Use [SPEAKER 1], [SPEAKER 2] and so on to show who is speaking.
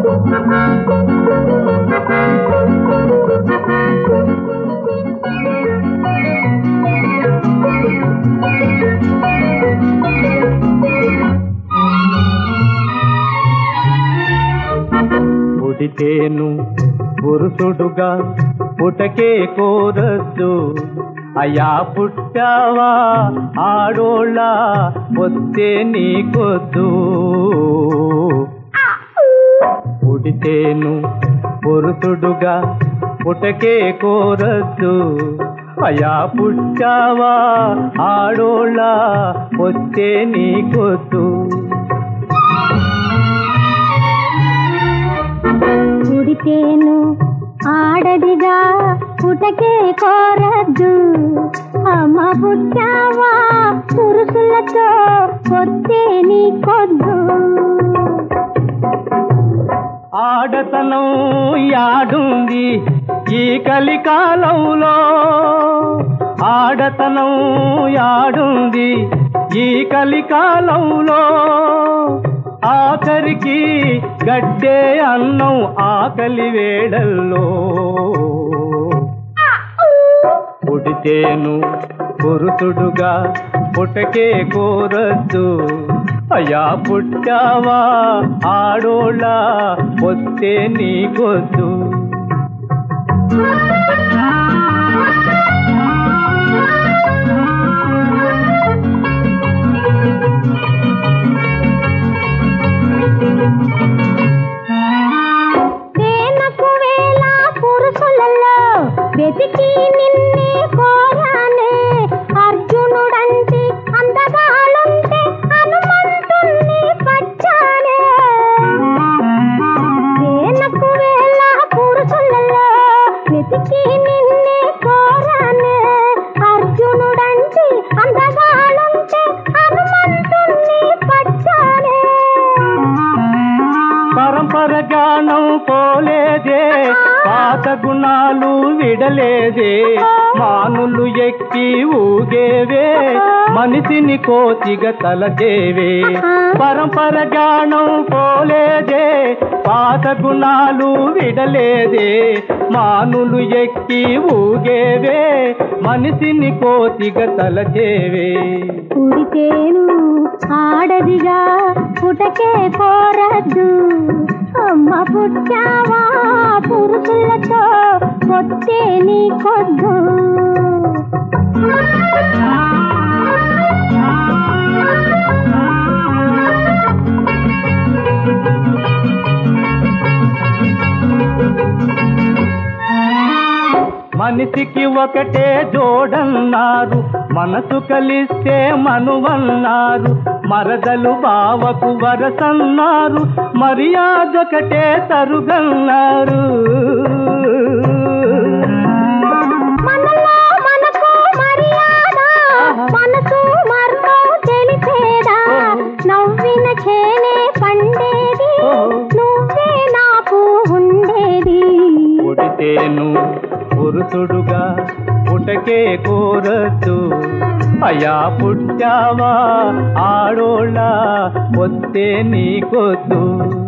[SPEAKER 1] పుడితేను పురుషుడుగా పుటకే కోరద్దు అయా పుట్టావా ఆడోళ్ళ వస్తే నీకొద్దు పుడితేను పురుషుడుగా పుటకే కోరద్దు అయా పుట్టావా ఆడోళ్ళ వస్తే నీకొద్దు
[SPEAKER 2] పుడితేను ఆడదిగా పుటకే కోరద్దు అమ్మ పుట్టావా పురుషులతో పొత్తే నీకొద్దు
[SPEAKER 1] ఆడతనం యాడుంది ఈ కలికాలంలో ఆడతనం యాడుంది ఈ కలికాలంలో ఆఖరికి గడ్డే అన్నం ఆకలి వేడల్లో పుడితేను పురుషుడుగా పుటకే కోరద్దు అయ్యా పుట్టావా ఆడోళ్ళ వస్తే నీకొద్దు
[SPEAKER 2] వేలకు వేల పురుషులలో వెతికి నిన్నే కోరానే అర్జునుడంటి అందగాలుంటే హనుమంతుణ్ణి పచ్చానే వేలకు వేల పురుషులలో వెతికి నిన్నే కోరానే అర్జునుడంటి అందగాలుంటే హనుమంతుణ్ణి పచ్చానే
[SPEAKER 1] పరంపర జ్ఞానం పోలేదే పాత గుణాలు విడలేదే మానులు ఎక్కి ఊగేవే మనిషిని కోతిగా తలదేవే పరంపర జ్ఞానం పోలేదే పాత గుణాలు విడలేదే మానులు ఎక్కి ఊగేవే మనిషిని కోతిగా తలదేవే
[SPEAKER 2] పుడితేను ఆడదిగా పుటకే కోరద్దు అమ్మ పుట్టావా పురుషులతో పొత్తే నీకొద్దు
[SPEAKER 1] మనిషికి ఒకటే జోడన్నారు మనసు కలిస్తే మనువన్నారు మరదలు బావకు వరసన్నారు మర్యాదొకటే తరుగన్నారు
[SPEAKER 2] మనలో మనకు మర్యాద మనసు మర్మం తెలిసేదా నవ్విన చేనే పండేది నువ్వే నాకు ఉండేది
[SPEAKER 1] పుడితేను పురుషుడుగా పుటకే కోరద్దు అయా పుట్టావా ఆడోళ్ళ వస్తే నీకొద్దు